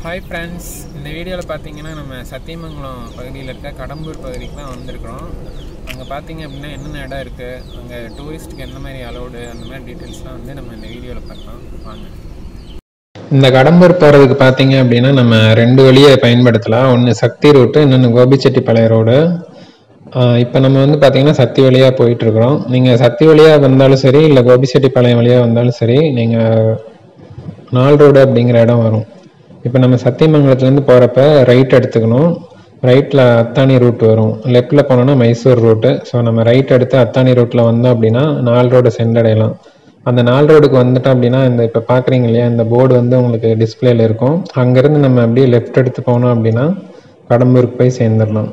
hi friends இந்த வீடியோவில் பார்த்தீங்கன்னா நம்ம சத்தியமங்கலம் பகுதியில் இருக்க கடம்பூர் பகுதிக்கு தான் வந்திருக்கிறோம் அங்கே பார்த்தீங்க அப்படின்னா என்னென்ன இடம் இருக்குது அங்கே டூரிஸ்ட்டுக்கு எந்த மாதிரி அலௌடு அந்த மாதிரி டீட்டெயில்ஸ்லாம் வந்து நம்ம இந்த வீடியோவில் பார்க்கலாம் வாங்க இந்த கடம்பூர் போகிறதுக்கு பார்த்தீங்க அப்படின்னா நம்ம ரெண்டு வழியை பயன்படுத்தலாம் ஒன்று சக்தி ரூட்டு இன்னொன்று கோபிச்செட்டிப்பாளையம் ரோடு இப்போ நம்ம வந்து பார்த்தீங்கன்னா சக்தி வழியாக போயிட்டுருக்குறோம் நீங்கள் சக்தி வழியாக வந்தாலும் சரி இல்லை கோபிச்செட்டிப்பாளையம் வழியாக வந்தாலும் சரி நீங்கள் நால் ரோடு அப்படிங்கிற இடம் வரும் இப்போ நம்ம சத்தியமங்கலத்துலேருந்து போகிறப்ப ரைட் எடுத்துக்கணும் ரைட்டில் அத்தானி ரூட் வரும் லெஃப்டில் போனோம்னா மைசூர் ரூட்டு ஸோ நம்ம ரைட் எடுத்து அத்தானி ரூட்டில் வந்தோம் அப்படின்னா நால் ரோடு சென்றடையலாம் அந்த நால் ரோடுக்கு வந்துட்டோம் அப்படின்னா இந்த இப்போ பார்க்குறீங்க இல்லையா இந்த போர்டு வந்து உங்களுக்கு டிஸ்பிளேல இருக்கும் அங்கேருந்து நம்ம அப்படியே லெஃப்ட் எடுத்து போனோம் அப்படின்னா கடம்பூருக்கு போய் சேர்ந்துடலாம்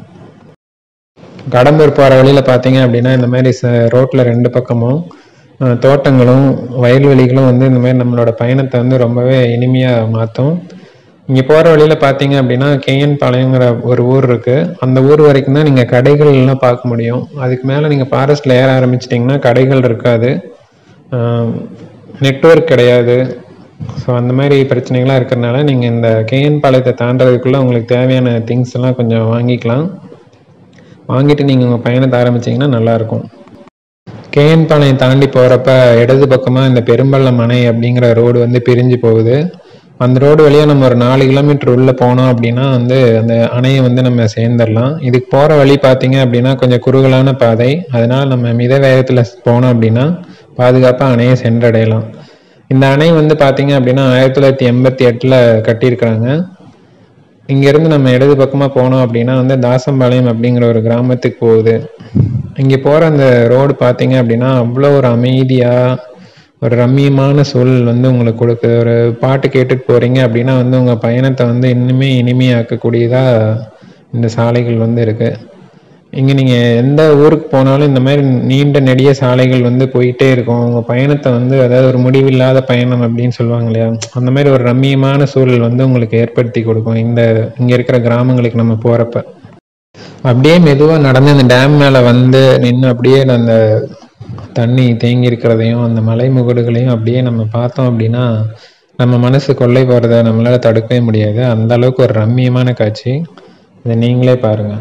கடம்பூர் போகிற வழியில் பார்த்தீங்க அப்படின்னா இந்த மாதிரி ச ரோட்டில் ரெண்டு பக்கமும் அஹ், தோட்டங்களும் வயல்வெளிகளும் வந்து இந்த மாதிரி நம்மளோட பயணத்தை வந்து ரொம்பவே இனிமையாக மாற்றும் இங்கே போகிற வழியில் பார்த்தீங்க அப்படின்னா கேஎன் பாளையங்கிற ஒரு ஊர் இருக்குது அந்த ஊர் வரைக்கும் தான் நீங்கள் கடைகள்லாம் பார்க்க முடியும் அதுக்கு மேலே நீங்கள் ஃபாரஸ்ட்டில் ஏற ஆரம்பிச்சிட்டிங்கன்னா கடைகள் இருக்காது நெட்வொர்க் கிடையாது ஸோ அந்த மாதிரி பிரச்சனைகள்லாம் இருக்கிறனால நீங்கள் இந்த கேஎன் பாளையத்தை தாண்டறதுக்குள்ளே உங்களுக்கு தேவையான திங்ஸ் எல்லாம் கொஞ்சம் வாங்கிக்கலாம் வாங்கிட்டு நீங்கள் உங்கள் பயணத்தை ஆரம்பிச்சீங்கன்னா நல்லாயிருக்கும் கேஎன் பாளையம் தாண்டி போகிறப்ப இடது பக்கமாக இந்த பெரும்பள்ளம் அணை அப்படிங்கிற ரோடு வந்து பிரிஞ்சு போகுது அந்த ரோடு வழியாக நம்ம ஒரு நாலு கிலோமீட்டர் உள்ளே போனோம் அப்படின்னா வந்து அந்த அணையை வந்து நம்ம சேர்ந்துடலாம் இதுக்கு போகிற வழி பார்த்தீங்க அப்படின்னா கொஞ்சம் குறுகலான பாதை அதனால் நம்ம மித வேகத்தில் போனோம் அப்படின்னா பாதுகாப்பாக அணையை சென்றடையலாம் இந்த அணை வந்து பார்த்தீங்க அப்படின்னா ஆயிரத்தி தொள்ளாயிரத்தி எண்பத்தி எட்டில் கட்டியிருக்கிறாங்க இங்கேருந்து நம்ம இடது பக்கமாக போனோம் அப்படின்னா வந்து தாசம்பாளையம் அப்படிங்கிற ஒரு கிராமத்துக்கு போகுது இங்கே போகிற அந்த ரோடு பார்த்தீங்க அப்படின்னா அவ்வளோ ஒரு அமைதியாக ஒரு ரம்மியமான சூழல் வந்து உங்களுக்கு கொடுக்குது ஒரு பாட்டு கேட்டுட்டு போகிறீங்க அப்படின்னா வந்து உங்கள் பயணத்தை வந்து இன்னுமே இனிமையாக்கக்கூடியதாக இந்த சாலைகள் வந்து இருக்குது இங்கே நீங்கள் எந்த ஊருக்கு போனாலும் இந்த மாதிரி நீண்ட நெடிய சாலைகள் வந்து போயிட்டே இருக்கும் உங்கள் பயணத்தை வந்து அதாவது ஒரு முடிவில்லாத பயணம் அப்படின்னு சொல்லுவாங்க இல்லையா அந்த மாதிரி ஒரு ரம்மியமான சூழல் வந்து உங்களுக்கு ஏற்படுத்தி கொடுக்கும் இந்த இங்கே இருக்கிற கிராமங்களுக்கு நம்ம போகிறப்ப அப்படியே மெதுவாக நடந்து அந்த டேம் மேலே வந்து நின்று அப்படியே அந்த தண்ணி தேங்கி இருக்கிறதையும் அந்த மலை முகடுகளையும் அப்படியே நம்ம பார்த்தோம் அப்படின்னா நம்ம மனசு கொள்ளை போகிறத நம்மளால் தடுக்கவே முடியாது அந்த அளவுக்கு ஒரு ரம்மியமான காட்சி இதை நீங்களே பாருங்கள்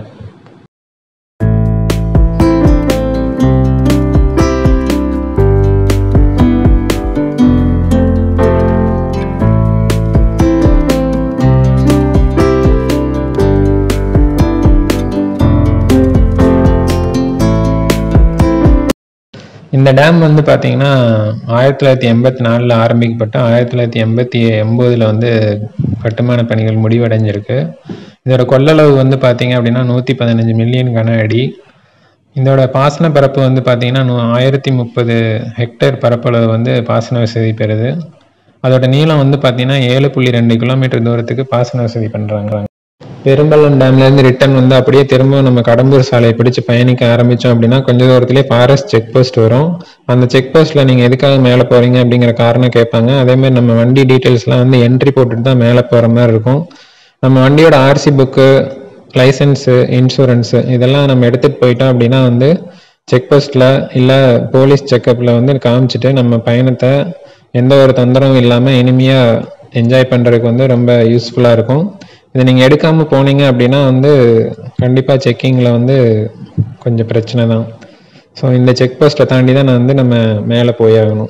இந்த டேம் வந்து பார்த்தீங்கன்னா ஆயிரத்தி தொள்ளாயிரத்தி எண்பத்தி நாலில் ஆரம்பிக்கப்பட்டு ஆயிரத்தி தொள்ளாயிரத்தி எண்பத்தி ஒம்போதில் வந்து கட்டுமான பணிகள் முடிவடைஞ்சிருக்கு இதோட கொள்ளளவு வந்து பார்த்தீங்க அப்படின்னா நூற்றி பதினஞ்சு மில்லியன் கன அடி இதோட பாசன பரப்பு வந்து பார்த்தீங்கன்னா நூ ஆயிரத்தி முப்பது ஹெக்டேர் பரப்பளவு வந்து பாசன வசதி பெறுது அதோட நீளம் வந்து பார்த்தீங்கன்னா ஏழு புள்ளி ரெண்டு கிலோமீட்டர் தூரத்துக்கு பாசன வசதி பண்ணுறாங்க பெரும்பள்ளம் டேம்லேருந்து ரிட்டர்ன் வந்து அப்படியே திரும்ப நம்ம கடம்பூர் சாலையை பிடிச்சு பயணிக்க ஆரம்பித்தோம் அப்படின்னா கொஞ்ச தூரத்திலே ஃபாரஸ்ட் செக் போஸ்ட் வரும் அந்த செக் போஸ்ட்டில் நீங்கள் எதுக்காக மேலே போகிறீங்க அப்படிங்கிற காரணம் கேட்பாங்க அதே மாதிரி நம்ம வண்டி டீட்டெயில்ஸ்லாம் வந்து என்ட்ரி போட்டுட்டு தான் மேலே போகிற மாதிரி இருக்கும் நம்ம வண்டியோட ஆர்சி புக்கு லைசன்ஸு இன்சூரன்ஸு இதெல்லாம் நம்ம எடுத்துகிட்டு போயிட்டோம் அப்படின்னா வந்து செக் போஸ்ட்டில் இல்லை போலீஸ் செக்கப்பில் வந்து காமிச்சிட்டு நம்ம பயணத்தை எந்த ஒரு தொந்தரவும் இல்லாமல் இனிமையாக என்ஜாய் பண்ணுறதுக்கு வந்து ரொம்ப யூஸ்ஃபுல்லாக இருக்கும் இதை நீங்கள் எடுக்காமல் போனீங்க அப்படின்னா வந்து கண்டிப்பாக செக்கிங்கில் வந்து கொஞ்சம் பிரச்சனை தான் ஸோ இந்த செக் போஸ்ட்டை தாண்டி தான் நான் வந்து நம்ம மேலே போயாகணும்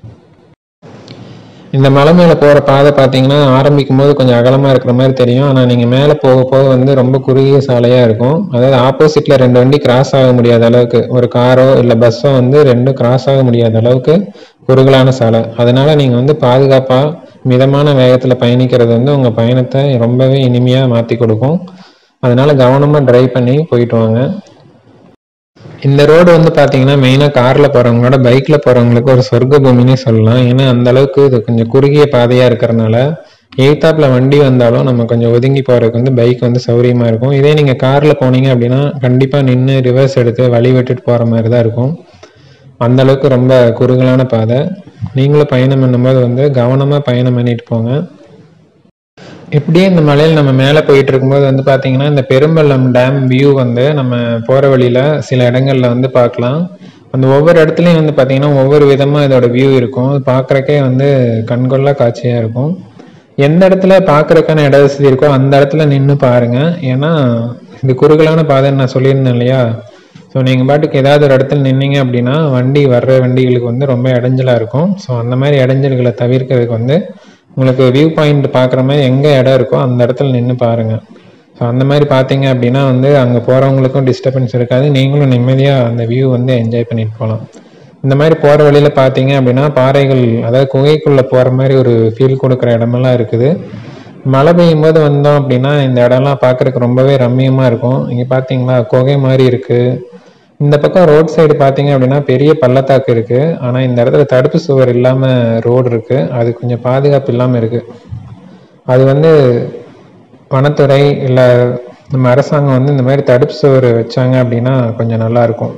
இந்த மலை மேலே போகிற பாதை பார்த்தீங்கன்னா ஆரம்பிக்கும் போது கொஞ்சம் அகலமாக இருக்கிற மாதிரி தெரியும் ஆனால் நீங்கள் மேலே போக போக வந்து ரொம்ப குறுகிய சாலையாக இருக்கும் அதாவது ஆப்போசிட்டில் ரெண்டு வண்டி கிராஸ் ஆக முடியாத அளவுக்கு ஒரு காரோ இல்லை பஸ்ஸோ வந்து ரெண்டும் கிராஸ் ஆக முடியாத அளவுக்கு குறுகலான சாலை அதனால நீங்கள் வந்து பாதுகாப்பாக மிதமான வேகத்தில் பயணிக்கிறது வந்து உங்கள் பயணத்தை ரொம்பவே இனிமையாக மாற்றி கொடுக்கும் அதனால கவனமாக டிரைவ் பண்ணி போயிட்டு வாங்க இந்த ரோடு வந்து பார்த்தீங்கன்னா மெயினாக காரில் போகிறவங்களோட பைக்கில் போகிறவங்களுக்கு ஒரு சொர்க்க பூமினே சொல்லலாம் ஏன்னா அந்த அளவுக்கு இது கொஞ்சம் குறுகிய பாதையாக இருக்கிறனால எய்த்தாப்பில் வண்டி வந்தாலும் நம்ம கொஞ்சம் ஒதுங்கி போகிறதுக்கு வந்து பைக் வந்து சௌரியமாக இருக்கும் இதே நீங்கள் காரில் போனீங்க அப்படின்னா கண்டிப்பாக நின்று ரிவர்ஸ் எடுத்து வழி விட்டுட்டு போகிற மாதிரி தான் இருக்கும் அந்த அளவுக்கு ரொம்ப குறுகலான பாதை நீங்களும் பயணம் பண்ணும்போது வந்து கவனமாக பயணம் பண்ணிட்டு போங்க இப்படியே இந்த மலையில் நம்ம மேலே போயிட்டு இருக்கும்போது வந்து பார்த்தீங்கன்னா இந்த பெரும்பள்ளம் டேம் வியூ வந்து நம்ம போகிற வழியில் சில இடங்கள்ல வந்து பார்க்கலாம் அந்த ஒவ்வொரு இடத்துலையும் வந்து பார்த்தீங்கன்னா ஒவ்வொரு விதமாக இதோட வியூ இருக்கும் பார்க்குறக்கே வந்து கண்கொள்ளா காட்சியாக இருக்கும் எந்த இடத்துல பார்க்கறதுக்கான இட வசதி இருக்கோ அந்த இடத்துல நின்று பாருங்க ஏன்னா இது குறுகலான பாதைன்னு நான் சொல்லியிருந்தேன் இல்லையா ஸோ நீங்கள் பாட்டுக்கு ஏதாவது ஒரு இடத்துல நின்னீங்க அப்படின்னா வண்டி வர்ற வண்டிகளுக்கு வந்து ரொம்ப இடைஞ்சலாக இருக்கும் ஸோ அந்த மாதிரி இடைஞ்சல்களை தவிர்க்கிறதுக்கு வந்து உங்களுக்கு வியூ பாயிண்ட் பார்க்குற மாதிரி எங்கே இடம் இருக்கோ அந்த இடத்துல நின்று பாருங்கள் ஸோ அந்த மாதிரி பார்த்தீங்க அப்படின்னா வந்து அங்கே போகிறவங்களுக்கும் டிஸ்டர்பன்ஸ் இருக்காது நீங்களும் நிம்மதியாக அந்த வியூ வந்து என்ஜாய் பண்ணிட்டு போகலாம் இந்த மாதிரி போகிற வழியில் பார்த்தீங்க அப்படின்னா பாறைகள் அதாவது குகைக்குள்ளே போகிற மாதிரி ஒரு ஃபீல் கொடுக்குற இடமெல்லாம் இருக்குது மழை பெய்யும் போது வந்தோம் அப்படின்னா இந்த இடம்லாம் பார்க்குறதுக்கு ரொம்பவே ரம்மியமாக இருக்கும் இங்கே பார்த்தீங்களா குகை மாதிரி இருக்குது இந்த பக்கம் ரோட் சைடு பார்த்தீங்க அப்படின்னா பெரிய பள்ளத்தாக்கு இருக்குது ஆனால் இந்த இடத்துல தடுப்பு சுவர் இல்லாமல் ரோடு இருக்குது அது கொஞ்சம் பாதுகாப்பு இல்லாமல் இருக்குது அது வந்து வனத்துறை இல்லை நம்ம அரசாங்கம் வந்து இந்த மாதிரி தடுப்பு சுவர் வச்சாங்க அப்படின்னா கொஞ்சம் நல்லா இருக்கும்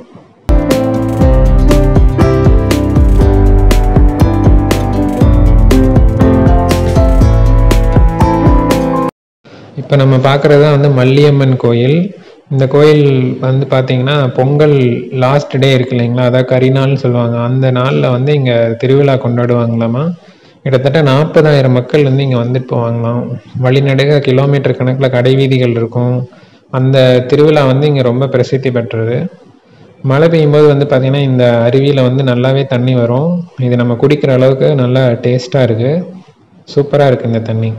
இப்போ நம்ம பார்க்குறது வந்து மல்லியம்மன் கோயில் இந்த கோயில் வந்து பார்த்தீங்கன்னா பொங்கல் லாஸ்ட் டே இருக்கு இல்லைங்களா அதாவது கரிநாள்னு சொல்லுவாங்க அந்த நாளில் வந்து இங்கே திருவிழா கொண்டாடுவாங்களாமா கிட்டத்தட்ட நாற்பதாயிரம் மக்கள் வந்து இங்கே வந்துட்டு போவாங்களாம் வழிநடுக கிலோமீட்டர் கணக்கில் கடை வீதிகள் இருக்கும் அந்த திருவிழா வந்து இங்கே ரொம்ப பிரசித்தி பெற்றது மழை பெய்யும்போது வந்து பார்த்தீங்கன்னா இந்த அருவியில் வந்து நல்லாவே தண்ணி வரும் இது நம்ம குடிக்கிற அளவுக்கு நல்லா டேஸ்ட்டாக இருக்குது சூப்பராக இருக்குது இந்த தண்ணி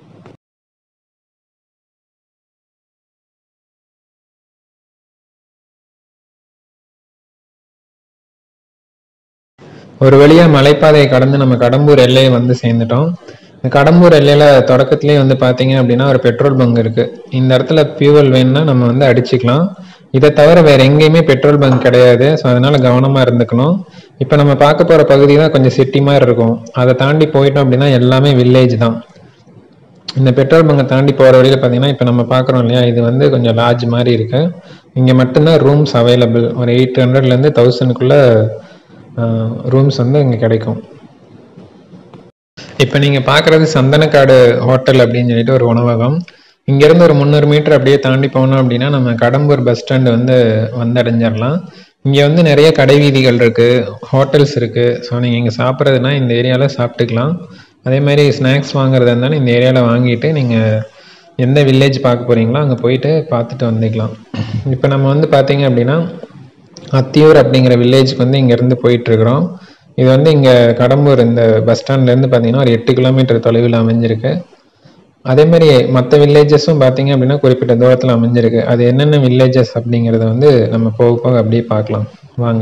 ஒரு வழியா மலைப்பாதையை கடந்து நம்ம கடம்பூர் எல்லையை வந்து சேர்ந்துட்டோம் இந்த கடம்பூர் எல்லையில தொடக்கத்திலேயே வந்து பாத்தீங்க அப்படின்னா ஒரு பெட்ரோல் பங்க் இருக்கு இந்த இடத்துல பியூவல் வேணும்னா நம்ம வந்து அடிச்சுக்கலாம் இதை தவிர வேற எங்கேயுமே பெட்ரோல் பங்க் கிடையாது ஸோ அதனால கவனமா இருந்துக்கணும் இப்போ நம்ம பார்க்க போற பகுதி தான் கொஞ்சம் சிட்டி மாதிரி இருக்கும் அதை தாண்டி போயிட்டோம் அப்படின்னா எல்லாமே வில்லேஜ் தான் இந்த பெட்ரோல் பங்கை தாண்டி போகிற வழியில் பார்த்தீங்கன்னா இப்போ நம்ம பார்க்குறோம் இல்லையா இது வந்து கொஞ்சம் லாட்ஜ் மாதிரி இருக்கு இங்கே மட்டும்தான் ரூம்ஸ் அவைலபிள் ஒரு எயிட் ஹண்ட்ரட்லேருந்து தௌசண்ட்குள்ளே ரூம்ஸ் வந்து இங்கே கிடைக்கும் இப்போ நீங்கள் பார்க்குறது சந்தனக்காடு ஹோட்டல் அப்படின்னு சொல்லிட்டு ஒரு உணவகம் இங்கேருந்து ஒரு முந்நூறு மீட்டர் அப்படியே தாண்டி போனோம் அப்படின்னா நம்ம கடம்பூர் பஸ் ஸ்டாண்டு வந்து வந்தடைஞ்சிடலாம் இங்கே வந்து நிறைய கடை வீதிகள் இருக்குது ஹோட்டல்ஸ் இருக்குது ஸோ நீங்கள் இங்கே சாப்பிட்றதுனா இந்த ஏரியாவில் சாப்பிட்டுக்கலாம் அதே மாதிரி ஸ்நாக்ஸ் வாங்குறதா இருந்தாலும் இந்த ஏரியாவில் வாங்கிட்டு நீங்கள் எந்த வில்லேஜ் பார்க்க போகிறீங்களோ அங்கே போயிட்டு பார்த்துட்டு வந்துக்கலாம் இப்போ நம்ம வந்து பார்த்தீங்க அப்படின்னா அத்தியூர் அப்படிங்கிற வில்லேஜ்க்கு வந்து இங்கேருந்து போயிட்டுருக்குறோம் இது வந்து இங்கே கடம்பூர் இந்த பஸ் ஸ்டாண்ட்லேருந்து பார்த்தீங்கன்னா ஒரு எட்டு கிலோமீட்டர் தொலைவில் அமைஞ்சிருக்கு அதே மாதிரி மற்ற வில்லேஜஸும் பார்த்தீங்க அப்படின்னா குறிப்பிட்ட தூரத்தில் அமைஞ்சிருக்கு அது என்னென்ன வில்லேஜஸ் அப்படிங்கிறத வந்து நம்ம போக போக அப்படியே பார்க்கலாம் வாங்க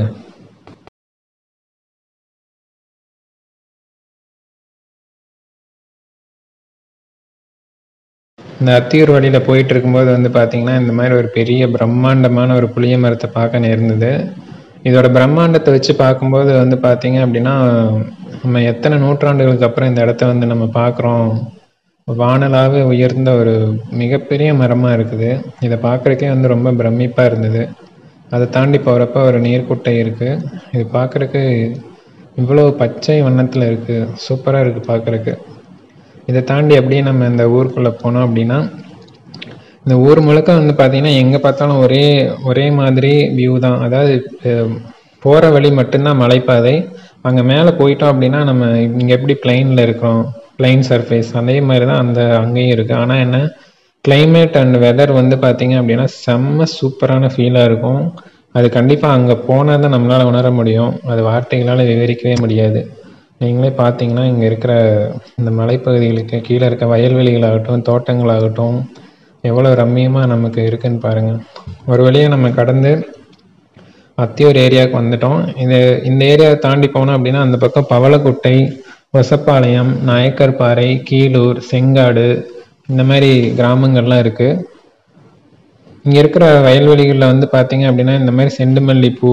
இந்த அத்தியூர் வழியில் போயிட்டு இருக்கும்போது வந்து பார்த்தீங்கன்னா இந்த மாதிரி ஒரு பெரிய பிரம்மாண்டமான ஒரு புளிய மரத்தை பார்க்க நேர்ந்தது இதோட பிரம்மாண்டத்தை வச்சு பார்க்கும்போது வந்து பார்த்தீங்க அப்படின்னா நம்ம எத்தனை நூற்றாண்டுகளுக்கு அப்புறம் இந்த இடத்த வந்து நம்ம பார்க்குறோம் வானலாவே உயர்ந்த ஒரு மிகப்பெரிய மரமாக இருக்குது இதை பார்க்குறக்கே வந்து ரொம்ப பிரமிப்பாக இருந்தது அதை தாண்டி போகிறப்ப ஒரு நீர்க்குட்டை இருக்குது இது பார்க்குறக்கு இவ்வளோ பச்சை வண்ணத்தில் இருக்குது சூப்பராக இருக்குது பார்க்குறக்கு இதை தாண்டி அப்படியே நம்ம இந்த ஊருக்குள்ளே போனோம் அப்படின்னா இந்த ஊர் முழுக்க வந்து பார்த்தீங்கன்னா எங்கே பார்த்தாலும் ஒரே ஒரே மாதிரி வியூ தான் அதாவது போகிற வழி மட்டும்தான் மலைப்பாதை அங்கே மேலே போயிட்டோம் அப்படின்னா நம்ம இங்கே எப்படி பிளைனில் இருக்கிறோம் பிளைன் சர்ஃபேஸ் அதே மாதிரி தான் அந்த அங்கேயும் இருக்குது ஆனால் என்ன கிளைமேட் அண்ட் வெதர் வந்து பார்த்தீங்க அப்படின்னா செம்ம சூப்பரான ஃபீலாக இருக்கும் அது கண்டிப்பாக அங்கே போனால் தான் நம்மளால் உணர முடியும் அது வார்த்தைகளால் விவரிக்கவே முடியாது நீங்களே பார்த்தீங்கன்னா இங்கே இருக்கிற இந்த மலைப்பகுதிகளுக்கு கீழே இருக்க வயல்வெளிகளாகட்டும் தோட்டங்களாகட்டும் எவ்வளோ ரம்மியமாக நமக்கு இருக்குன்னு பாருங்கள் ஒரு வழியாக நம்ம கடந்து அத்தியூர் ஏரியாவுக்கு வந்துட்டோம் இது இந்த ஏரியாவை தாண்டி போனோம் அப்படின்னா அந்த பக்கம் பவளக்குட்டை ஒசப்பாளையம் நாயக்கர்பாறை கீழூர் செங்காடு இந்த மாதிரி கிராமங்கள்லாம் இருக்குது இங்கே இருக்கிற வயல்வெளிகளில் வந்து பார்த்தீங்க அப்படின்னா இந்த மாதிரி செண்டுமல்லி பூ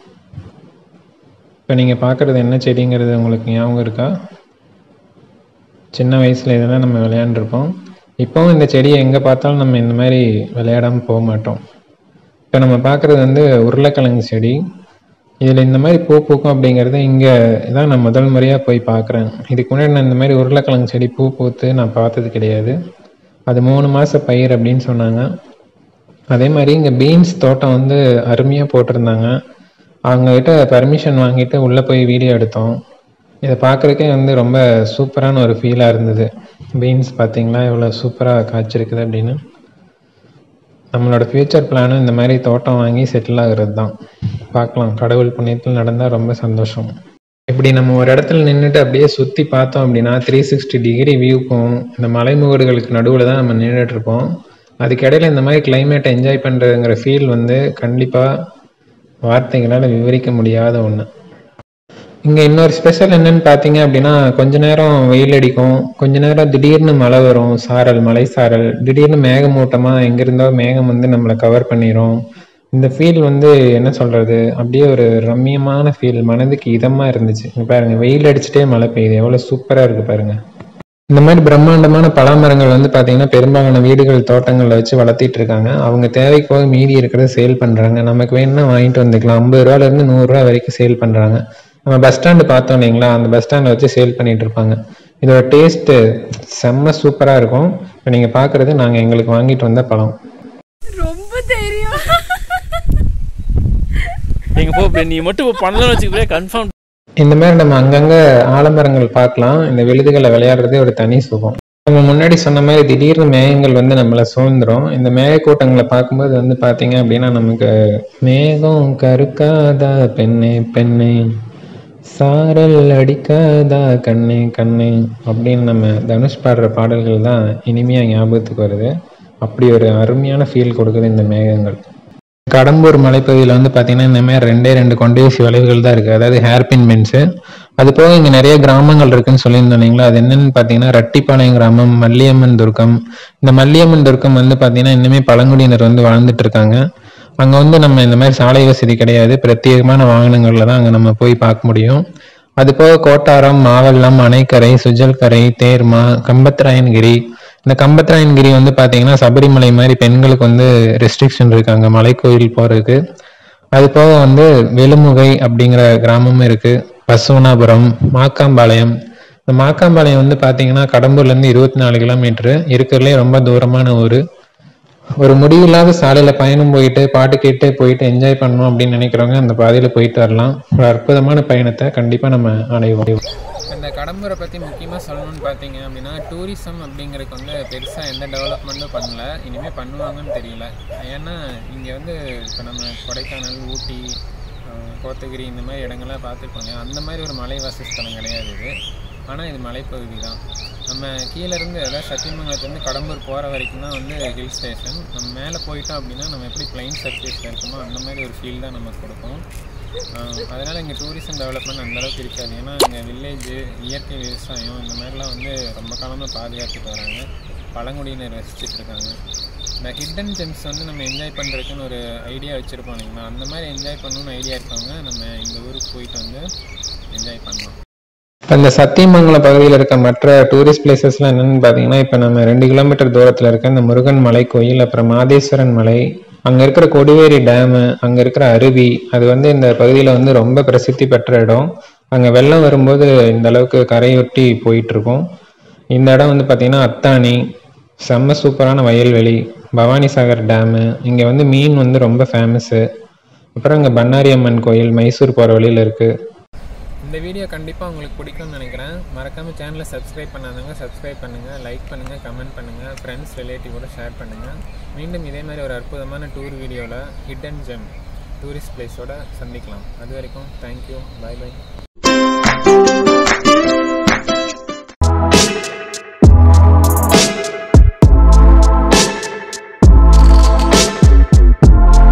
இப்போ நீங்கள் பார்க்குறது என்ன செடிங்கிறது உங்களுக்கு ஞாபகம் இருக்கா சின்ன வயசில் இதெல்லாம் நம்ம விளையாண்டுருப்போம் இப்போவும் இந்த செடியை எங்கே பார்த்தாலும் நம்ம இந்த மாதிரி விளையாடாமல் போக மாட்டோம் இப்போ நம்ம பார்க்குறது வந்து உருளைக்கிழங்கு செடி இதில் இந்த மாதிரி பூ பூக்கும் அப்படிங்கிறது இங்கே தான் நான் முதல் முறையாக போய் பார்க்குறேன் இதுக்கு முன்னாடி நான் இந்த மாதிரி உருளைக்கிழங்கு செடி பூ பூத்து நான் பார்த்தது கிடையாது அது மூணு மாத பயிர் அப்படின்னு சொன்னாங்க அதே மாதிரி இங்கே பீன்ஸ் தோட்டம் வந்து அருமையாக போட்டிருந்தாங்க அவங்கக்கிட்ட பர்மிஷன் வாங்கிட்டு உள்ளே போய் வீடியோ எடுத்தோம் இதை பார்க்குறக்கே வந்து ரொம்ப சூப்பரான ஒரு ஃபீலாக இருந்தது பீன்ஸ் பார்த்தீங்களா எவ்வளோ சூப்பராக காய்ச்சிருக்குது அப்படின்னு நம்மளோட ஃப்யூச்சர் பிளானும் இந்த மாதிரி தோட்டம் வாங்கி செட்டில் ஆகுறது தான் பார்க்கலாம் கடவுள் புண்ணியத்தில் நடந்தால் ரொம்ப சந்தோஷம் இப்படி நம்ம ஒரு இடத்துல நின்றுட்டு அப்படியே சுற்றி பார்த்தோம் அப்படின்னா த்ரீ சிக்ஸ்டி டிகிரி வியூக்கும் இந்த மலைமுகடுகளுக்கு நடுவில் தான் நம்ம நின்றுட்டு இருப்போம் அதுக்கிடையில் இந்த மாதிரி கிளைமேட்டை என்ஜாய் பண்ணுறதுங்கிற ஃபீல் வந்து கண்டிப்பாக வார்த்தைகளால் விவரிக்க முடியாத ஒன்று இங்கே இன்னொரு ஸ்பெஷல் என்னன்னு பார்த்தீங்க அப்படின்னா கொஞ்ச நேரம் வெயில் அடிக்கும் கொஞ்ச நேரம் திடீர்னு மழை வரும் சாரல் மலை சாரல் திடீர்னு மேகமூட்டமாக எங்கிருந்தோ மேகம் வந்து நம்மளை கவர் பண்ணிடும் இந்த ஃபீல் வந்து என்ன சொல்கிறது அப்படியே ஒரு ரம்மியமான ஃபீல் மனதுக்கு இதமாக இருந்துச்சு இங்க பாருங்க வெயில் அடிச்சுட்டே மழை பெய்யுது எவ்வளோ சூப்பராக இருக்குது பாருங்க இந்த மாதிரி பிரம்மாண்டமான பலாமரங்கள் வந்து பார்த்தீங்கன்னா பெரும்பாலான வீடுகள் தோட்டங்களில் வச்சு வளர்த்திட்டு இருக்காங்க அவங்க தேவைக்கு போக மீதி இருக்கிறத சேல் பண்ணுறாங்க நமக்கு வேணும்னா வாங்கிட்டு வந்துக்கலாம் ஐம்பது ரூபாலேருந்து நூறுரூவா வரைக்கும் சேல் பண்ணுறாங்க நம்ம பஸ் ஸ்டாண்டு பார்த்தோம் இல்லைங்களா அந்த பஸ் ஸ்டாண்டில் வச்சு சேல் பண்ணிட்டு இருப்பாங்க இதோட டேஸ்ட்டு செம்ம சூப்பராக இருக்கும் இப்போ நீங்கள் பார்க்குறது நாங்கள் எங்களுக்கு வாங்கிட்டு வந்த பழம் ரொம்ப தைரியம் எங்க போ இப்ப நீ மட்டும் பண்ணலன்னு வச்சுக்கிறேன் கன்ஃபார்ம் இந்த மாதிரி நம்ம அங்கங்கே ஆலமரங்கள் பார்க்கலாம் இந்த விழுதுகளை விளையாடுறதே ஒரு தனி சுகம் நம்ம முன்னாடி சொன்ன மாதிரி திடீர்னு மேகங்கள் வந்து நம்மளை சூழ்ந்துரும் இந்த மேகக்கூட்டங்களை பார்க்கும்போது வந்து பார்த்தீங்க அப்படின்னா நமக்கு மேகம் கருக்காதா பெண்ணே பெண்ணே சாரல் அடிக்காதா கண்ணே கண்ணே அப்படின்னு நம்ம தனுஷ் பாடுற பாடல்கள் தான் இனிமையாக ஞாபகத்துக்கு வருது அப்படி ஒரு அருமையான ஃபீல் கொடுக்குது இந்த மேகங்கள் கடம்பூர் மலைப்பகுதியில் வந்து பார்த்தீங்கன்னா இந்த மாதிரி ரெண்டே ரெண்டு கொண்டையூசி வளைவுகள் தான் இருக்குது அதாவது ஹேர்பின் பென்ஸு அது போக இங்கே நிறைய கிராமங்கள் இருக்குன்னு சொல்லியிருந்தோம் இல்லைங்களா அது என்னன்னு பார்த்தீங்கன்னா ரட்டிப்பாளையம் கிராமம் மல்லியம்மன் துர்க்கம் இந்த மல்லியம்மன் துர்க்கம் வந்து பார்த்தீங்கன்னா இன்னுமே பழங்குடியினர் வந்து வாழ்ந்துட்டு இருக்காங்க அங்கே வந்து நம்ம இந்த மாதிரி சாலை வசதி கிடையாது பிரத்யேகமான வாகனங்களில் தான் அங்கே நம்ம போய் பார்க்க முடியும் அது போக கோட்டாரம் மாவல்லம் அணைக்கரை சுஜல்கரை தேர்மா கம்பத்ராயன்கிரி இந்த கம்பத்ராயன்கிரி வந்து பார்த்தீங்கன்னா சபரிமலை மாதிரி பெண்களுக்கு வந்து ரெஸ்ட்ரிக்ஷன் இருக்காங்க மலைக்கோயில் போகிறதுக்கு அது போக வந்து வெளுமுகை அப்படிங்கிற கிராமமும் இருக்கு பசுவனாபுரம் மாக்காம்பாளையம் இந்த மாக்காம்பாளையம் வந்து பார்த்தீங்கன்னா கடம்பூர்லேருந்து இருபத்தி நாலு கிலோமீட்டரு இருக்கிறதுலே ரொம்ப தூரமான ஊர் ஒரு முடிவில்லாத சாலையில பயணம் போயிட்டு பாட்டு கேட்டு போயிட்டு என்ஜாய் பண்ணணும் அப்படின்னு நினைக்கிறவங்க அந்த பாதையில போயிட்டு வரலாம் ஒரு அற்புதமான பயணத்தை கண்டிப்பா நம்ம அடைவோம் இந்த கடம்பூரை பற்றி முக்கியமாக சொல்லணும்னு பார்த்தீங்க அப்படின்னா டூரிசம் அப்படிங்கிறதுக்கு வந்து பெருசாக எந்த டெவலப்மெண்ட்டும் பண்ணல இனிமேல் பண்ணுவாங்கன்னு தெரியல ஏன்னா இங்கே வந்து இப்போ நம்ம கொடைக்கானல் ஊட்டி அஹ், கோத்தகிரி இந்த மாதிரி இடங்கள்லாம் பார்த்துருப்பாங்க அந்த மாதிரி ஒரு மலை வாசஸ்தலம் கிடையாது இது ஆனால் இது மலைப்பகுதி தான் நம்ம கீழே இருந்து அதாவது சத்தியமங்கலத்துலேருந்து கடம்பூர் போகிற வரைக்கும் தான் வந்து ஹில் ஸ்டேஷன் நம்ம மேலே போயிட்டோம் அப்படின்னா நம்ம எப்படி பிளைன் சர்ஃபேஸில் இருக்கோமோ அந்த மாதிரி ஒரு ஃபீல் தான் நமக்கு கொடுக்கும் ஆஹ் அதனால இங்கே டூரிசம் டெவலப்மெண்ட் அந்த அளவுக்கு இருக்காது ஏன்னா இங்கே வில்லேஜ் இயற்கை விவசாயம் இந்த மாதிரிலாம் வந்து ரொம்ப காலமாக பாதுகாத்துட்டு வராங்க பழங்குடியினர் ரசிச்சுட்டு இருக்காங்க இந்த ஹிடன் ஜெம்ஸ் வந்து நம்ம என்ஜாய் பண்ணுறதுக்குன்னு ஒரு ஐடியா வச்சுருப்போம் இல்லைங்களா அந்த மாதிரி என்ஜாய் பண்ணணும்னு ஐடியா இருக்கவங்க நம்ம இந்த ஊருக்கு போயிட்டு வந்து என்ஜாய் பண்ணலாம் இப்போ இந்த சத்தியமங்கலம் பகுதியில் இருக்க மற்ற டூரிஸ்ட் பிளேசஸ்லாம் என்னன்னு பார்த்தீங்கன்னா இப்போ நம்ம ரெண்டு கிலோமீட்டர் தூரத்தில் இருக்க இந்த முருகன் மலை கோயில் அப்புறம் மாதேஸ்வரன் மலை அங்கே இருக்கிற கொடிவேரி டேமு அங்கே இருக்கிற அருவி அது வந்து இந்த பகுதியில் வந்து ரொம்ப பிரசித்தி பெற்ற இடம் அங்கே வெள்ளம் வரும்போது இந்த அளவுக்கு கரையொட்டி போயிட்டு இருக்கும் இந்த இடம் வந்து பார்த்தீங்கன்னா அத்தானி செம்ம சூப்பரான வயல்வெளி பவானிசாகர் டேமு இங்கே வந்து மீன் வந்து ரொம்ப ஃபேமஸ்ஸு அப்புறம் இங்கே பண்ணாரி அம்மன் கோயில் மைசூர் போகிற வழியில் இருக்குது இந்த வீடியோ கண்டிப்பாக உங்களுக்கு பிடிக்கும்னு நினைக்கிறேன் மறக்காமல் சேனலை சப்ஸ்கிரைப் பண்ணாதவங்க சப்ஸ்கிரைப் பண்ணுங்கள் லைக் பண்ணுங்கள் கமெண்ட் பண்ணுங்கள் ஃப்ரெண்ட்ஸ் ரிலேட்டிவோட ஷேர் பண்ணுங்கள் மீண்டும் இதே மாதிரி ஒரு அற்புதமான டூர் வீடியோவில் ஹிடன் ஜெம் டூரிஸ்ட் பிளேஸோட சந்திக்கலாம் அது வரைக்கும் தேங்க்யூ பை பை